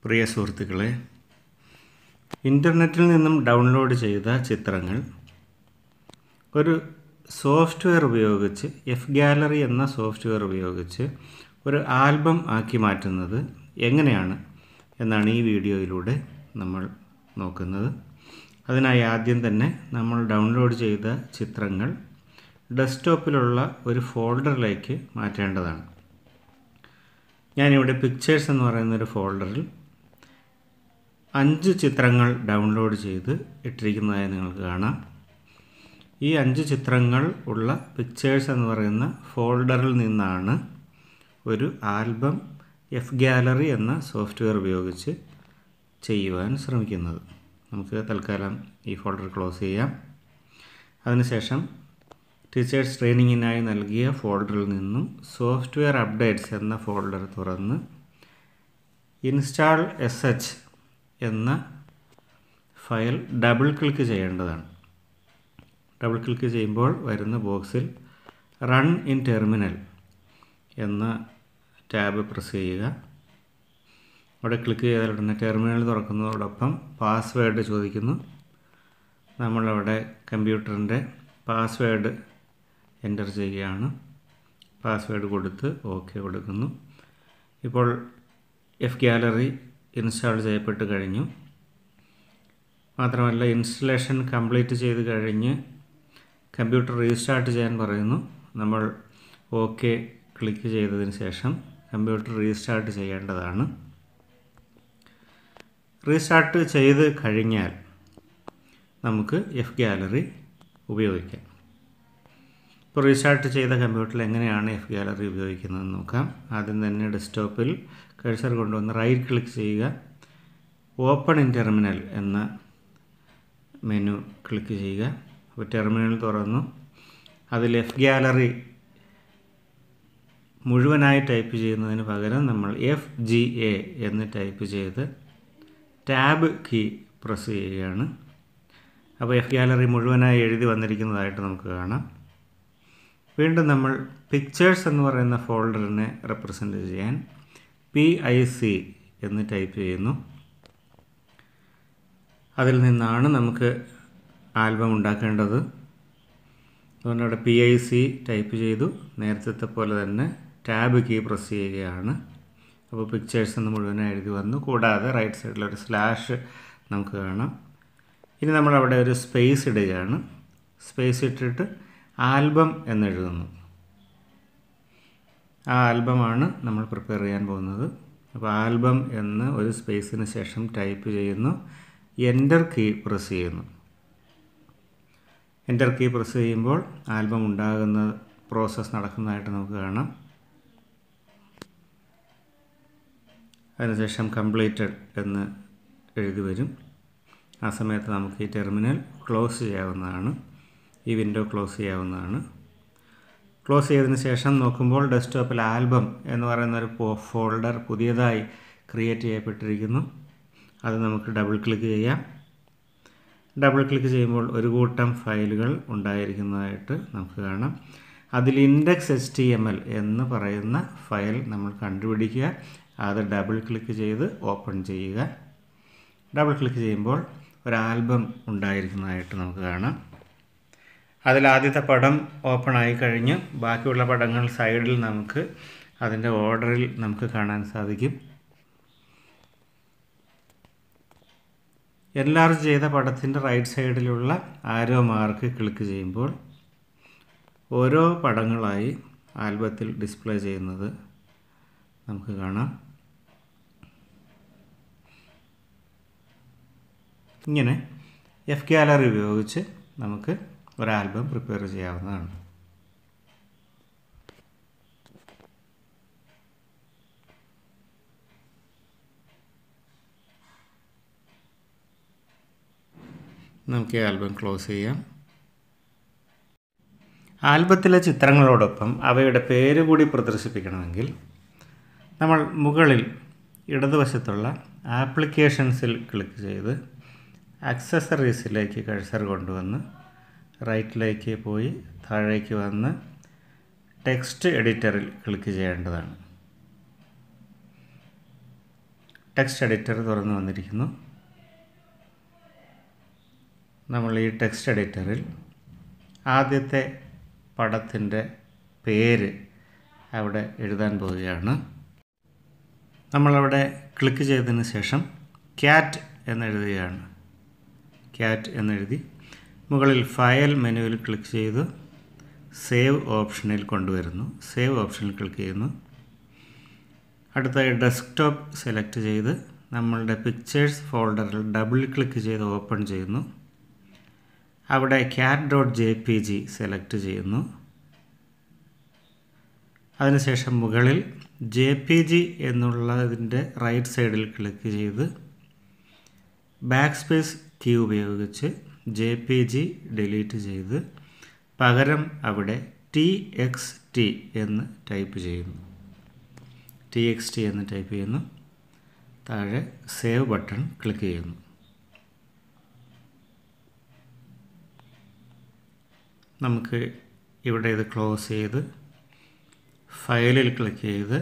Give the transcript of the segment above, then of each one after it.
പ്രിയ സുഹൃത്തുക്കളെ ഇൻ്റർനെറ്റിൽ നിന്നും ഡൗൺലോഡ് ചെയ്ത ചിത്രങ്ങൾ ഒരു സോഫ്റ്റ്വെയർ ഉപയോഗിച്ച് എഫ് ഗാലറി എന്ന സോഫ്റ്റ്വെയർ ഉപയോഗിച്ച് ഒരു ആൽബം ആക്കി മാറ്റുന്നത് എങ്ങനെയാണ് എന്നാണ് ഈ വീഡിയോയിലൂടെ നമ്മൾ നോക്കുന്നത് അതിനായി ആദ്യം തന്നെ നമ്മൾ ഡൗൺലോഡ് ചെയ്ത ചിത്രങ്ങൾ ഡെസ്ക്ടോപ്പിലുള്ള ഒരു ഫോൾഡറിലേക്ക് മാറ്റേണ്ടതാണ് ഞാനിവിടെ പിക്ചേഴ്സ് എന്ന് പറയുന്ന ഒരു ഫോൾഡറിൽ അഞ്ച് ചിത്രങ്ങൾ ഡൗൺലോഡ് ചെയ്ത് ഇട്ടിരിക്കുന്നതായി നിങ്ങൾക്ക് കാണാം ഈ അഞ്ച് ചിത്രങ്ങൾ ഉള്ള പിക്ചേഴ്സ് എന്ന് പറയുന്ന ഫോൾഡറിൽ നിന്നാണ് ഒരു ആൽബം എഫ് ഗാലറി എന്ന സോഫ്റ്റ്വെയർ ഉപയോഗിച്ച് ചെയ്യുവാൻ ശ്രമിക്കുന്നത് നമുക്ക് തൽക്കാലം ഈ ഫോൾഡർ ക്ലോസ് ചെയ്യാം അതിനുശേഷം ടീച്ചേഴ്സ് ട്രെയിനിങ്ങിനായി നൽകിയ ഫോൾഡറിൽ നിന്നും സോഫ്റ്റ്വെയർ അപ്ഡേറ്റ്സ് എന്ന ഫോൾഡർ തുറന്ന് ഇൻസ്റ്റാൾ എസ് എച്ച് എന്ന ഫയൽ ഡബിൾ ക്ലിക്ക് ചെയ്യേണ്ടതാണ് ഡബിൾ ക്ലിക്ക് ചെയ്യുമ്പോൾ വരുന്ന ബോക്സിൽ റൺ ഇൻ ടെർമിനൽ എന്ന ടാബ് പ്രസ് ചെയ്യുക അവിടെ ക്ലിക്ക് ചെയ്താൽ ഉടനെ ടെർമിനൽ തുറക്കുന്നതോടൊപ്പം പാസ്വേഡ് ചോദിക്കുന്നു നമ്മളവിടെ കമ്പ്യൂട്ടറിൻ്റെ പാസ്വേഡ് എൻ്റർ ചെയ്യുകയാണ് പാസ്വേഡ് കൊടുത്ത് ഓക്കെ കൊടുക്കുന്നു ഇപ്പോൾ എഫ് ഗാലറി ഇൻസ്റ്റാൾ ചെയ്യപ്പെട്ട് കഴിഞ്ഞു മാത്രമല്ല ഇൻസ്റ്റലേഷൻ കംപ്ലീറ്റ് ചെയ്ത് കഴിഞ്ഞ് കമ്പ്യൂട്ടർ റീസ്റ്റാർട്ട് ചെയ്യാൻ പറയുന്നു നമ്മൾ ഓക്കെ ക്ലിക്ക് ചെയ്തതിന് ശേഷം കമ്പ്യൂട്ടർ റീസ്റ്റാർട്ട് ചെയ്യേണ്ടതാണ് റീസ്റ്റാർട്ട് ചെയ്ത് കഴിഞ്ഞാൽ നമുക്ക് എഫ് ഗാലറി ഉപയോഗിക്കാം ഇപ്പോൾ റീസ്റ്റാർട്ട് ചെയ്ത കമ്പ്യൂട്ടറിൽ എങ്ങനെയാണ് എഫ് ഗാലറി ഉപയോഗിക്കുന്നതെന്ന് നോക്കാം ആദ്യം തന്നെ ഡെസ്ക്ടോപ്പിൽ കഴ്സർ കൊണ്ടുവന്ന് റൈറ്റ് ക്ലിക്ക് ചെയ്യുക ഓപ്പൺ ഇൻ ടെർമിനൽ എന്ന മെനു ക്ലിക്ക് ചെയ്യുക അപ്പോൾ ടെർമിനൽ തുറന്നു അതിൽ എഫ് ഗാലറി മുഴുവനായി ടൈപ്പ് ചെയ്യുന്നതിന് പകരം നമ്മൾ എഫ് ജി എ എന്ന് ടൈപ്പ് ചെയ്ത് ടാബ് കീ പ്രസ് ചെയ്യുകയാണ് അപ്പോൾ എഫ് ഗാലറി മുഴുവനായി എഴുതി വന്നിരിക്കുന്നതായിട്ട് നമുക്ക് കാണാം വീണ്ടും നമ്മൾ പിക്ചേഴ്സ് എന്ന് പറയുന്ന ഫോൾഡറിനെ റെപ്രസെൻ്റ് ചെയ്യാൻ പി ഐ സി എന്ന് ടൈപ്പ് ചെയ്യുന്നു അതിൽ നിന്നാണ് നമുക്ക് ആൽബം ഉണ്ടാക്കേണ്ടത് അതുകൊണ്ട് അവിടെ പി ഐ സി ടൈപ്പ് ചെയ്തു നേരത്തെ പോലെ തന്നെ ടാബ് കീ പ്രസ് ചെയ്യുകയാണ് അപ്പോൾ പിക്ചേഴ്സ് എന്ന് മുഴുവനായി എഴുതി വന്നു കൂടാതെ റൈറ്റ് സൈഡിൽ ഒരു സ്ലാഷ് നമുക്ക് കാണാം ഇനി നമ്മൾ അവിടെ ഒരു സ്പേസ് ഇടുകയാണ് സ്പേസ് ഇട്ടിട്ട് ആൽബം എന്നെഴുതുന്നു ആ ആൽബമാണ് നമ്മൾ പ്രിപ്പയർ ചെയ്യാൻ പോകുന്നത് അപ്പോൾ ആൽബം എന്ന് ഒരു സ്പേസിന് ശേഷം ടൈപ്പ് ചെയ്യുന്നു എൻ്റർ കീ പ്രസ് ചെയ്യുന്നു എൻ്റർ കീ പ്രസ് ചെയ്യുമ്പോൾ ആൽബം ഉണ്ടാകുന്ന പ്രോസസ്സ് നടക്കുന്നതായിട്ട് നമുക്ക് കാണാം അതിനുശേഷം കംപ്ലീറ്റഡ് എന്ന് എഴുതി വരും ആ സമയത്ത് നമുക്ക് ഈ ടെർമിനൽ ക്ലോസ് ചെയ്യാവുന്നതാണ് ഈ വിൻഡോ ക്ലോസ് ചെയ്യാവുന്നതാണ് ക്ലോസ് ചെയ്തതിന് ശേഷം നോക്കുമ്പോൾ ഡെസ്ക്ടോപ്പിൽ ആൽബം എന്ന് പറയുന്ന ഒരു ഫോൾഡർ പുതിയതായി ക്രിയേറ്റ് ചെയ്യപ്പെട്ടിരിക്കുന്നു അത് നമുക്ക് ഡബിൾ ക്ലിക്ക് ചെയ്യാം ഡബിൾ ക്ലിക്ക് ചെയ്യുമ്പോൾ ഒരു കൂട്ടം ഫയലുകൾ ഉണ്ടായിരിക്കുന്നതായിട്ട് നമുക്ക് കാണാം അതിൽ index H T M L എന്ന് പറയുന്ന ഫയൽ നമ്മൾ കണ്ടുപിടിക്കുക അത് ഡബിൾ ക്ലിക്ക് ചെയ്ത് ഓപ്പൺ ചെയ്യുക ഡബിൾ ക്ലിക്ക് ചെയ്യുമ്പോൾ ഒരു ആൽബം ഉണ്ടായിരിക്കുന്നതായിട്ട് നമുക്ക് കാണാം അതിൽ ആദ്യത്തെ പടം ഓപ്പൺ ആയി കഴിഞ്ഞ് ബാക്കിയുള്ള പടങ്ങൾ സൈഡിൽ നമുക്ക് അതിൻ്റെ ഓർഡറിൽ നമുക്ക് കാണാൻ സാധിക്കും എൻലാർജ് ചെയ്ത പടത്തിൻ്റെ റൈറ്റ് സൈഡിലുള്ള ആരോ മാർക്ക് ക്ലിക്ക് ചെയ്യുമ്പോൾ ഓരോ പടങ്ങളായി ആൽബത്തിൽ ഡിസ്പ്ലേ ചെയ്യുന്നത് നമുക്ക് കാണാം ഇങ്ങനെ എഫ് ഗാലറി ഉപയോഗിച്ച് നമുക്ക് ഒരു ആൽബം പ്രിപ്പയർ ചെയ്യാവുന്നതാണ് നമുക്ക് ഈ ആൽബം ക്ലോസ് ചെയ്യാം ആൽബത്തിലെ ചിത്രങ്ങളോടൊപ്പം അവയുടെ പേര് കൂടി പ്രദർശിപ്പിക്കണമെങ്കിൽ നമ്മൾ മുകളിൽ ഇടതുവശത്തുള്ള ആപ്ലിക്കേഷൻസിൽ ക്ലിക്ക് ചെയ്ത് അക്സസറീസിലേക്ക് കഴ്സർ കൊണ്ടുവന്ന് റൈറ്റിലേക്ക് പോയി താഴേക്ക് വന്ന് ടെക്സ്റ്റ് എഡിറ്ററിൽ ക്ലിക്ക് ചെയ്യേണ്ടതാണ് ടെക്സ്റ്റ് എഡിറ്റർ തുറന്നു വന്നിരിക്കുന്നു നമ്മൾ ഈ ടെക്സ്റ്റ് എഡിറ്ററിൽ ആദ്യത്തെ പടത്തിൻ്റെ പേര് അവിടെ എഴുതാൻ പോവുകയാണ് നമ്മളവിടെ ക്ലിക്ക് ചെയ്തതിന് ശേഷം ക്യാറ്റ് എന്നെഴുതുകയാണ് ക്യാറ്റ് എന്നെഴുതി മുകളിൽ ഫയൽ മെനുവിൽ ക്ലിക്ക് ചെയ്ത് സേവ് ഓപ്ഷനിൽ കൊണ്ടുവരുന്നു സേവ് ഓപ്ഷനിൽ ക്ലിക്ക് ചെയ്യുന്നു അടുത്തായി ഡെസ്ക്ടോപ്പ് സെലക്ട് ചെയ്ത് നമ്മളുടെ പിക്ചേഴ്സ് ഫോൾഡറിൽ ഡബിൾ ക്ലിക്ക് ചെയ്ത് ഓപ്പൺ ചെയ്യുന്നു അവിടെ cat dot J P G select ചെയ്യുന്നു അതിനുശേഷം മുകളിൽ ജെ പി ജി എന്നുള്ളതിൻ്റെ റൈറ്റ് സൈഡിൽ ക്ലിക്ക് ചെയ്ത് ബാക്ക് സ്പേസ് കീ ഉപയോഗിച്ച് ജെ പി ജി ഡിലീറ്റ് ചെയ്ത് പകരം അവിടെ ടി എക്സ് ടി എന്ന് ടൈപ്പ് ചെയ്യുന്നു ടി എക്സ് ടി എന്ന് ടൈപ്പ് ചെയ്യുന്നു താഴെ സേവ് ബട്ടൺ ക്ലിക്ക് ചെയ്യുന്നു നമുക്ക് ഇവിടെ ഇത് ക്ലോസ് ചെയ്ത് ഫയലിൽ ക്ലിക്ക് ചെയ്ത്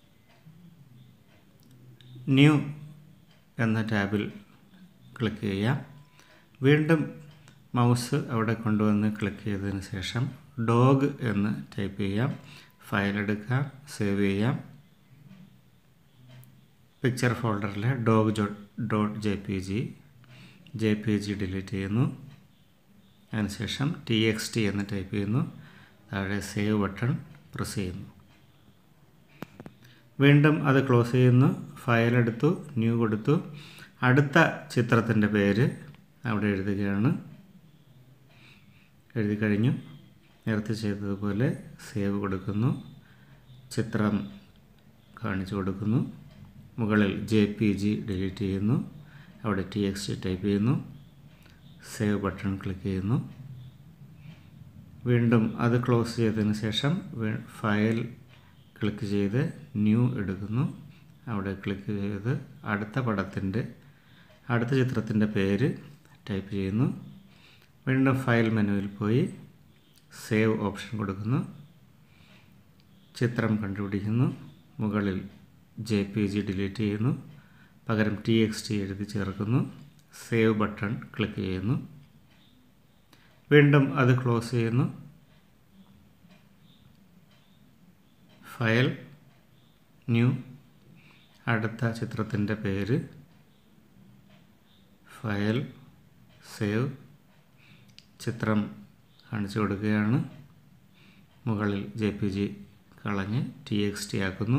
ന്യൂ എന്ന ടാബിൽ ക്ലിക്ക് ചെയ്യാം വീണ്ടും മൗസ് അവിടെ കൊണ്ടുവന്ന് ക്ലിക്ക് ചെയ്തതിന് ശേഷം ഡോഗ് എന്ന് ടൈപ്പ് ചെയ്യാം ഫയൽ എടുക്കാം സേവ് ചെയ്യാം പിക്ചർ ഫോൾഡറിലെ dog dot J P G J P G delete ചെയ്യുന്നു അതിനുശേഷം ടി എക്സ് ടി എന്ന് ടൈപ്പ് ചെയ്യുന്നു താഴെ സേവ് ബട്ടൺ പ്രസ് ചെയ്യുന്നു വീണ്ടും അത് ക്ലോസ് ചെയ്യുന്നു ഫയൽ എടുത്തു ന്യൂ കൊടുത്തു അടുത്ത ചിത്രത്തിൻ്റെ പേര് അവിടെ എഴുതുകയാണ് എഴുതി കഴിഞ്ഞു നേരത്തെ ചെയ്തതുപോലെ സേവ് കൊടുക്കുന്നു ചിത്രം കാണിച്ചു കൊടുക്കുന്നു മുകളിൽ ജെ പി ജി ഡിലീറ്റ് ചെയ്യുന്നു അവിടെ ടി എക്സ് ടി ടൈപ്പ് ചെയ്യുന്നു സേവ് ബട്ടൺ ക്ലിക്ക് ചെയ്യുന്നു വീണ്ടും അത് ക്ലോസ് ചെയ്തതിന് ശേഷം ഫയൽ ക്ലിക്ക് ചെയ്ത് ന്യൂ എടുക്കുന്നു അവിടെ ക്ലിക്ക് ചെയ്ത് അടുത്ത പടത്തിൻ്റെ അടുത്ത ചിത്രത്തിൻ്റെ പേര് ടൈപ്പ് ചെയ്യുന്നു വീണ്ടും ഫയൽ മെനുവിൽ പോയി സേവ് ഓപ്ഷൻ കൊടുക്കുന്നു ചിത്രം കണ്ടുപിടിക്കുന്നു മുകളിൽ ജെ പി ജി ഡിലീറ്റ് ചെയ്യുന്നു പകരം ടി എക്സ് ടി എഴുതി ചേർക്കുന്നു സേവ് ബട്ടൺ ക്ലിക്ക് ചെയ്യുന്നു വീണ്ടും അത് ക്ലോസ് ചെയ്യുന്നു ഫയൽ ന്യൂ അടുത്ത ചിത്രത്തിൻ്റെ പേര് ഫയൽ സേവ് ചിത്രം കാണിച്ചു കൊടുക്കുകയാണ് മുകളിൽ ജെ പി ജി കളഞ്ഞ് ടി എക്സ് ടി ആക്കുന്നു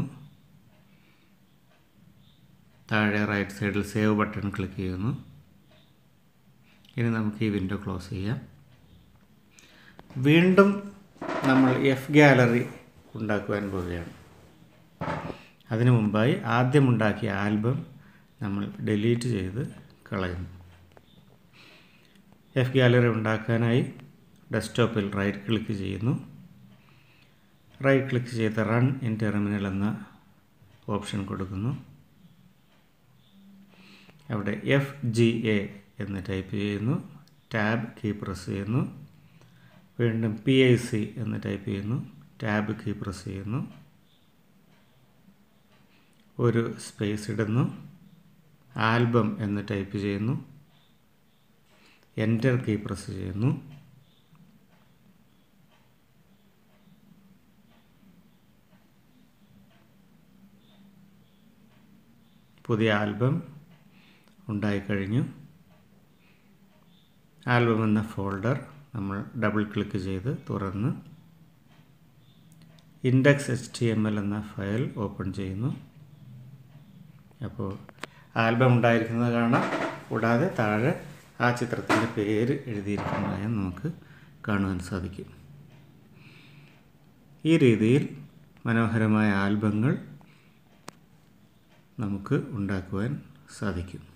താഴെ റൈറ്റ് സൈഡിൽ സേവ് ബട്ടൺ ക്ലിക്ക് ചെയ്യുന്നു ഇനി നമുക്ക് ഈ വിൻഡോ ക്ലോസ് ചെയ്യാം വീണ്ടും നമ്മൾ എഫ് ഗാലറി ഉണ്ടാക്കുവാൻ പോവുകയാണ് അതിനു മുമ്പായി ആദ്യം ഉണ്ടാക്കിയ ആൽബം നമ്മൾ ഡിലീറ്റ് ചെയ്ത് കളയുന്നു എഫ് ഗാലറി ഉണ്ടാക്കാനായി ഡെസ്ക്ടോപ്പിൽ റൈറ്റ് ക്ലിക്ക് ചെയ്യുന്നു റൈറ്റ് ക്ലിക്ക് ചെയ്ത് റൺ ഇൻ ടെർമിനൽ എന്ന ഓപ്ഷൻ കൊടുക്കുന്നു അവിടെ എഫ് ജി എ എന്ന് ടൈപ്പ് ചെയ്യുന്നു ടാബ് കീ പ്രസ് ചെയ്യുന്നു വീണ്ടും പി ഐ സി എന്ന് ടൈപ്പ് ചെയ്യുന്നു ടാബ് കീ പ്രസ് ചെയ്യുന്നു ഒരു സ്പേസ് ഇടുന്നു ആൽബം എന്ന് ടൈപ്പ് ചെയ്യുന്നു എൻ്റർ കീ പ്രസ് ചെയ്യുന്നു പുതിയ ആൽബം ഉണ്ടായിക്കഴിഞ്ഞു ആൽബം എന്ന ഫോൾഡർ നമ്മൾ ഡബിൾ ക്ലിക്ക് ചെയ്ത് തുറന്ന് index H T M L എന്ന ഫയൽ ഓപ്പൺ ചെയ്യുന്നു അപ്പോൾ ആൽബം ഉണ്ടായിരിക്കുന്നത് കാണാം കൂടാതെ താഴെ ആ ചിത്രത്തിൻ്റെ പേര് എഴുതിയിരിക്കുന്നതായും നമുക്ക് കാണുവാൻ സാധിക്കും ഈ രീതിയിൽ മനോഹരമായ ആൽബങ്ങൾ നമുക്ക് ഉണ്ടാക്കുവാൻ സാധിക്കും